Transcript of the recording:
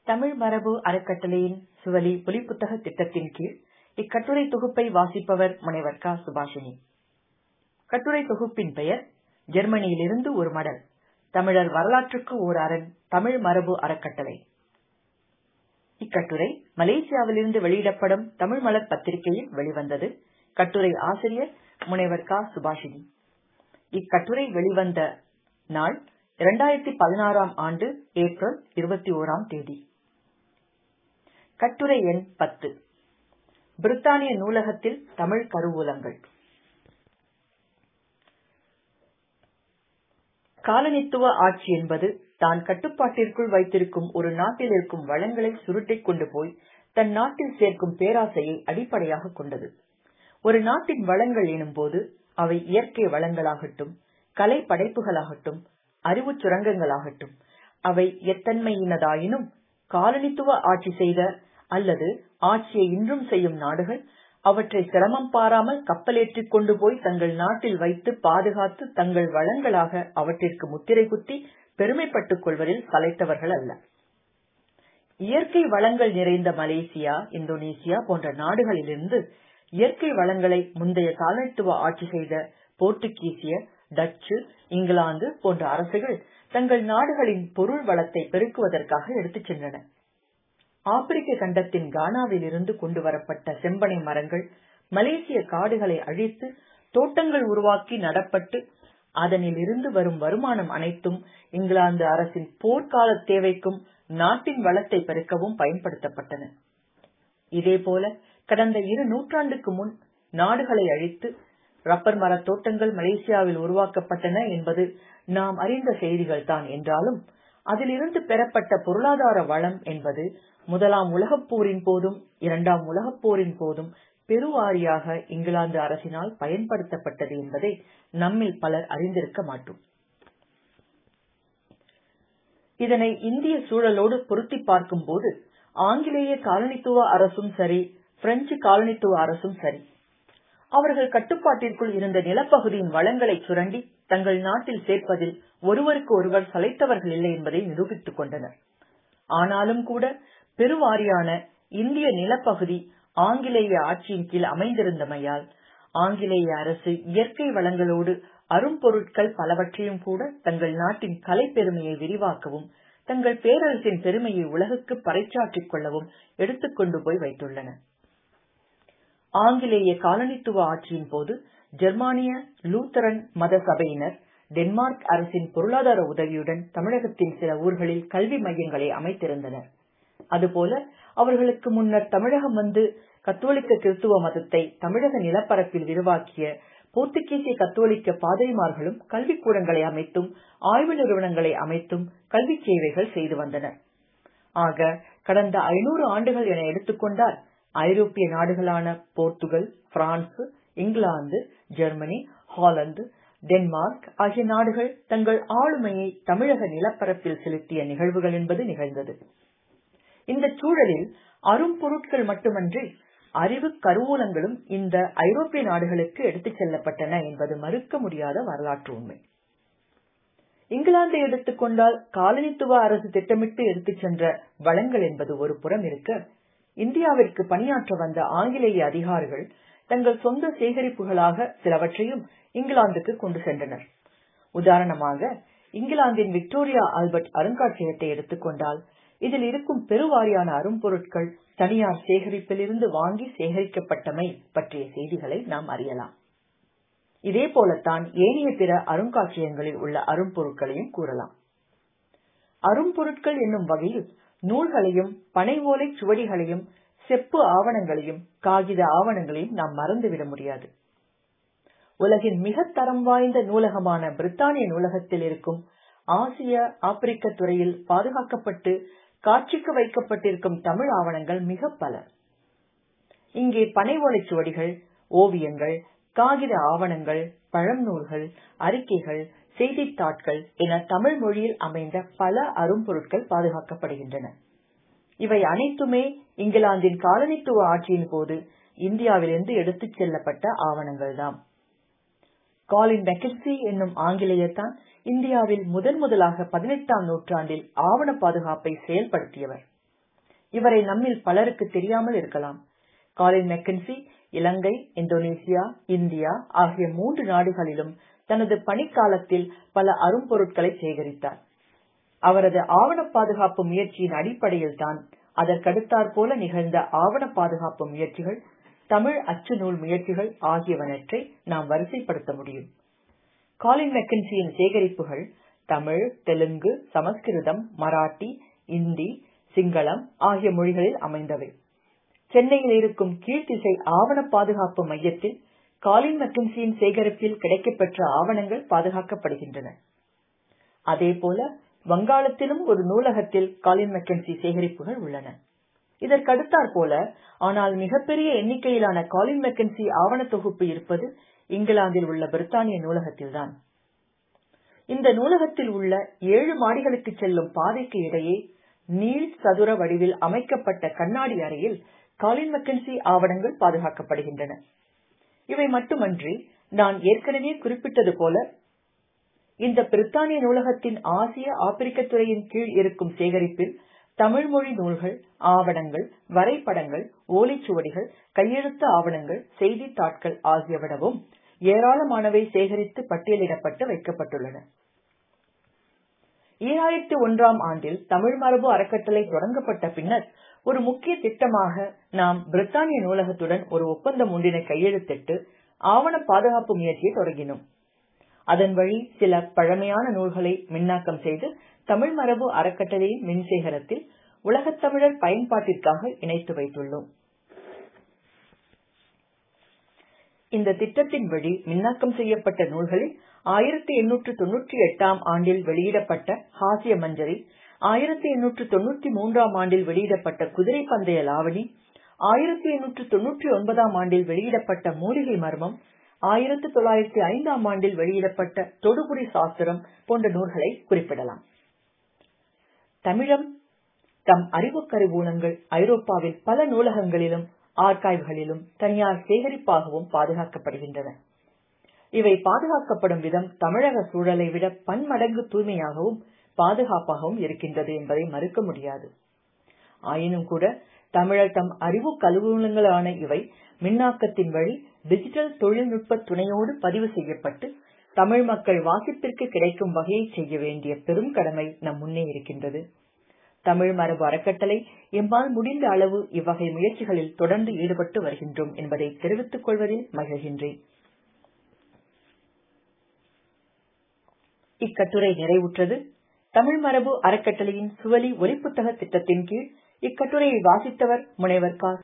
தமிழ் மரபு அறக்கட்டளையின் சுவலி ஒலிப்புத்தக திட்டத்தின் கீழ் இக்கட்டுரை தொகுப்பை வாசிப்பவர் முனைவர் க சுபாஷினி கட்டுரை தொகுப்பின் பெயர் ஜெர்மனியிலிருந்து ஒரு மடல் தமிழர் வரலாற்றுக்கு ஓர் அரண் தமிழ் மரபு அறக்கட்டளை இக்கட்டுரை மலேசியாவிலிருந்து வெளியிடப்படும் தமிழ் மலர் பத்திரிகையில் வெளிவந்தது கட்டுரை ஆசிரியர் முனைவர் க சுபாஷினி இக்கட்டுரை வெளிவந்த நாள் இரண்டாயிரத்தி பதினாறாம் ஆண்டு ஏப்ரல் இருபத்தி ஓராம் தேதி கட்டுரை எண் பத்து பிரித்தானிய நூலகத்தில் தமிழ் கருவூலங்கள் காலனித்துவ ஆட்சி என்பது தான் கட்டுப்பாட்டிற்குள் வைத்திருக்கும் ஒரு நாட்டில் இருக்கும் வளங்களை சுருட்டிக் கொண்டு போய் தன் நாட்டில் சேர்க்கும் பேராசையை அடிப்படையாக கொண்டது ஒரு நாட்டின் வளங்கள் எனும்போது அவை இயற்கை வளங்களாகட்டும் கலை படைப்புகளாகட்டும் அறிவு சுரங்கங்களாகட்டும் அவை எத்தன்மையினதாயினும் காலனித்துவ ஆட்சி செய்த அல்லது ஆட்சியை இன்றும் செய்யும் நாடுகள் அவற்றை சிரமம் பாராமல் கப்பலேற்றிக் கொண்டு போய் தங்கள் நாட்டில் வைத்து பாதுகாத்து தங்கள் வளங்களாக அவற்றிற்கு முத்திரை குத்தி பெருமைப்பட்டுக் கொள்வதில் சளைத்தவர்கள் அல்ல இயற்கை வளங்கள் நிறைந்த மலேசியா இந்தோனேசியா போன்ற நாடுகளிலிருந்து இயற்கை வளங்களை முந்தைய காலனித்துவ ஆட்சி செய்த போர்த்துகீசிய டச்சு இங்கிலாந்து போன்ற அரசுகள் தங்கள் நாடுகளின் பொருள் வளத்தை பெருக்குவதற்காக எடுத்துச் சென்றன ஆப்பிரிக்க கண்டத்தின் கானாவில் இருந்து கொண்டு வரப்பட்ட செம்பனை மரங்கள் மலேசிய காடுகளை அழித்து தோட்டங்கள் உருவாக்கி நடப்பட்டு அதனில் இருந்து வரும் வருமானம் அனைத்தும் இங்கிலாந்து அரசின் போர்க்கால தேவைக்கும் நாட்டின் வளத்தை பெருக்கவும் பயன்படுத்தப்பட்டன இதேபோல கடந்த இரு நூற்றாண்டுக்கு முன் நாடுகளை அழித்து ரப்பர் மர தோட்டங்கள் மலேசியாவில் உருவாக்கப்பட்டன என்பது நாம் அறிந்த செய்திகள் தான் என்றாலும் அதிலிருந்து பெறப்பட்ட பொருளாதார வளம் என்பது முதலாம் உலகப் போரின் போதும் இரண்டாம் உலகப் போரின் போதும் பெருவாரியாக இங்கிலாந்து அரசினால் பயன்படுத்தப்பட்டது என்பதை நம்மில் பலர் அறிந்திருக்க மாட்டோம் இதனை இந்திய சூழலோடு பொருத்தி பார்க்கும் போது ஆங்கிலேய காலனித்துவ அரசும் சரி பிரெஞ்சு காலனித்துவ அரசும் சரி அவர்கள் கட்டுப்பாட்டிற்குள் இருந்த நிலப்பகுதியின் வளங்களை சுரண்டி தங்கள் நாட்டில் சேர்ப்பதில் ஒருவருக்கு ஒருவர் சளைத்தவர்கள் இல்லை என்பதை நிரூபித்துக் கொண்டனர் ஆனாலும் கூட பெருவாரியான இந்திய நிலப்பகுதி ஆங்கிலேய ஆட்சியின் கீழ் அமைந்திருந்தமையால் ஆங்கிலேய அரசு இயற்கை வளங்களோடு அரும்பொருட்கள் பலவற்றையும் கூட தங்கள் நாட்டின் கலை பெருமையை விரிவாக்கவும் தங்கள் பேரரசின் பெருமையை உலகுக்கு பறைச்சாற்றிக் கொள்ளவும் எடுத்துக்கொண்டு போய் வைத்துள்ளன ஆங்கிலேய காலனித்துவ ஆட்சியின் போது ஜெர்மானிய லூத்தரன் மத சபையினர் டென்மார்க் அரசின் பொருளாதார உதவியுடன் தமிழகத்தின் சில ஊர்களில் கல்வி மையங்களை அமைத்திருந்தனர் அதுபோல அவர்களுக்கு முன்னர் தமிழகம் வந்து கத்தோலிக்க கிறிஸ்துவ மதத்தை தமிழக நிலப்பரப்பில் விரிவாக்கிய போர்த்துகீசிய கத்தோலிக்க பாதிரிமார்களும் கல்விக்கூடங்களை அமைத்தும் ஆய்வு நிறுவனங்களை அமைத்தும் கல்வி சேவைகள் செய்து வந்தனர் ஆக கடந்த ஐநூறு ஆண்டுகள் என எடுத்துக்கொண்டால் ஐரோப்பிய நாடுகளான Portugal France England Germany Holland Denmark ஆகிய நாடுகள் தங்கள் ஆளுமையை தமிழக நிலப்பரப்பில் செலுத்திய நிகழ்வுகள் என்பது நிகழ்ந்தது இந்த சூழலில் அரும்பொருட்கள் மட்டுமன்றி அறிவு கருவூலங்களும் இந்த ஐரோப்பிய நாடுகளுக்கு எடுத்துச் செல்லப்பட்டன என்பது மறுக்க முடியாத வரலாற்று உண்மை இங்கிலாந்தை எடுத்துக்கொண்டால் காலனித்துவ அரசு திட்டமிட்டு எடுத்துச் சென்ற வளங்கள் என்பது ஒரு புறம் இருக்க இந்தியாவிற்கு பணியாற்ற வந்த ஆங்கிலேய அதிகாரிகள் தங்கள் சொந்த சேகரிப்புகளாக சிலவற்றையும் இங்கிலாந்துக்கு கொண்டு சென்றனர் உதாரணமாக இங்கிலாந்தின் விக்டோரியா ஆல்பர்ட் அருங்காட்சியகத்தை எடுத்துக்கொண்டால் இதில் இருக்கும் பெருவாரியான அரும்பொருட்கள் தனியார் சேகரிப்பிலிருந்து வாங்கி சேகரிக்கப்பட்டமை பற்றிய செய்திகளை நாம் அறியலாம் இதே போலத்தான் ஏனைய பிற அருங்காட்சியகங்களில் உள்ள அரும்பொருட்களையும் கூறலாம் அரும்பொருட்கள் என்னும் வகையில் நூல்களையும் பனை ஓலை சுவடிகளையும் செப்பு ஆவணங்களையும் காகித ஆவணங்களையும் நாம் மறந்துவிட முடியாது உலகின் மிக தரம் வாய்ந்த நூலகமான பிரித்தானிய நூலகத்தில் இருக்கும் ஆசிய ஆப்பிரிக்க துறையில் பாதுகாக்கப்பட்டு காட்சிக்கு வைக்கப்பட்டிருக்கும் தமிழ் ஆவணங்கள் மிக பல இங்கே பனை ஓலைச்சுவடிகள் ஓவியங்கள் காகித ஆவணங்கள் பழநூல்கள் அறிக்கைகள் செய்தித்தாட்கள் என தமிழ் மொழியில் அமைந்த பல அரும்பொருட்கள் பாதுகாக்கப்படுகின்றன இவை அனைத்துமே இங்கிலாந்தின் காலனித்துவ ஆட்சியின் போது இந்தியாவிலிருந்து எடுத்துச் செல்லப்பட்ட ஆவணங்கள்தாம் காலின் மெக்கன்சி என்னும் ஆங்கிலேயர்தான் இந்தியாவில் முதன் முதலாக பதினெட்டாம் நூற்றாண்டில் ஆவண பாதுகாப்பை செயல்படுத்தியவர் இவரை நம்மில் பலருக்கு தெரியாமல் இருக்கலாம் காலின் மெக்கன்சி இலங்கை இந்தோனேசியா இந்தியா ஆகிய மூன்று நாடுகளிலும் தனது பணிக்காலத்தில் பல அரும்பொருட்களை சேகரித்தார் அவரது ஆவண பாதுகாப்பு முயற்சியின் அடிப்படையில் தான் அதற்கடுத்தாற்போல நிகழ்ந்த ஆவண பாதுகாப்பு முயற்சிகள் தமிழ் அச்சு நூல் முயற்சிகள் ஆகியவற்றை நாம் வரிசைப்படுத்த முடியும் காலின் மெக்கன்சியின் சேகரிப்புகள் தமிழ் தெலுங்கு சமஸ்கிருதம் மராட்டி இந்தி சிங்களம் ஆகிய மொழிகளில் அமைந்தவை சென்னையில் இருக்கும் கீழ்த்திசை ஆவண பாதுகாப்பு மையத்தில் காலின் மெக்கன்சியின் சேகரிப்பில் கிடைக்கப்பெற்ற ஆவணங்கள் பாதுகாக்கப்படுகின்றன அதேபோல வங்காளத்திலும் ஒரு நூலகத்தில் காலின் மெக்கன்சி சேகரிப்புகள் உள்ளன இதற்கடுத்தாற் போல ஆனால் மிகப்பெரிய எண்ணிக்கையிலான காலின் மெக்கன்சி ஆவண தொகுப்பு இருப்பது இங்கிலாந்தில் உள்ள பிரித்தானிய நூலகத்தில்தான் இந்த நூலகத்தில் உள்ள ஏழு மாடிகளுக்கு செல்லும் பாதைக்கு இடையே நீள் சதுர வடிவில் அமைக்கப்பட்ட கண்ணாடி அறையில் காலின் மெக்கன்சி ஆவணங்கள் பாதுகாக்கப்படுகின்றன இவை மட்டுமன்றி நான் ஏற்கனவே குறிப்பிட்டது போல இந்த பிரித்தானிய நூலகத்தின் ஆசிய ஆப்பிரிக்க துறையின் கீழ் இருக்கும் சேகரிப்பில் தமிழ் மொழி நூல்கள் ஆவணங்கள் வரைபடங்கள் ஓலைச்சுவடிகள் கையெழுத்து ஆவணங்கள் செய்தித்தாட்கள் ஆகியவிடவும் ஏராளமானவை சேகரித்து பட்டியலிடப்பட்டு வைக்கப்பட்டுள்ளன ஈராயிரத்தி ஒன்றாம் ஆண்டில் தமிழ் மரபு அறக்கட்டளை தொடங்கப்பட்ட பின்னர் ஒரு முக்கிய திட்டமாக நாம் பிரித்தானிய நூலகத்துடன் ஒரு ஒப்பந்தம் ஒன்றினை கையெழுத்திட்டு ஆவண பாதுகாப்பு முயற்சியை தொடங்கினோம் அதன் வழி சில பழமையான நூல்களை மின்னாக்கம் செய்து தமிழ் மரபு அறக்கட்டளையின் மின்சேகரத்தில் உலகத் தமிழர் பயன்பாட்டிற்காக இணைத்து வைத்துள்ளோம் இந்த திட்டத்தின் வழி மின்னாக்கம் செய்யப்பட்ட நூல்களில் ஆயிரத்தி எண்ணூற்று தொன்னூற்றி எட்டாம் ஆண்டில் வெளியிடப்பட்ட ஹாசிய மஞ்சரி ஆயிரத்தி எண்ணூற்று தொன்னூற்றி மூன்றாம் ஆண்டில் வெளியிடப்பட்ட குதிரை பந்தய லாவணி ஆயிரத்தி எண்ணூற்று தொன்னூற்றி ஒன்பதாம் ஆண்டில் வெளியிடப்பட்ட மூலிகை மர்மம் ஆயிரத்தி தொள்ளாயிரத்தி ஐந்தாம் ஆண்டில் வெளியிடப்பட்ட தொடுபுரி சாஸ்திரம் போன்ற நூல்களை குறிப்பிடலாம் தமிழம் தம் அறிவு கருவூலங்கள் ஐரோப்பாவில் பல நூலகங்களிலும் ஆர்கைவ்களிலும் தனியார் சேகரிப்பாகவும் பாதுகாக்கப்படுகின்றன இவை பாதுகாக்கப்படும் விதம் தமிழக சூழலை விட பன்மடங்கு தூய்மையாகவும் பாதுகாப்பாகவும் இருக்கின்றது என்பதை மறுக்க முடியாது ஆயினும் கூட தமிழர் தம் அறிவு கருவூலங்களான இவை மின்னாக்கத்தின் வழி டிஜிட்டல் தொழில்நுட்ப துணையோடு பதிவு செய்யப்பட்டு தமிழ் மக்கள் வாசிப்பிற்கு கிடைக்கும் வகையை செய்ய வேண்டிய பெரும் கடமை நம் முன்னே இருக்கின்றது தமிழ் மரபு அறக்கட்டளை எம்மால் முடிந்த அளவு இவ்வகை முயற்சிகளில் தொடர்ந்து ஈடுபட்டு வருகின்றோம் என்பதை தெரிவித்துக் கொள்வதில் மகிழ்கின்றேன் இக்கட்டுரை நிறைவுற்றது தமிழ் மரபு அறக்கட்டளையின் சுவலி ஒலிப்புத்தக திட்டத்தின் கீழ் இக்கட்டுரையை வாசித்தவர் முனைவர் கா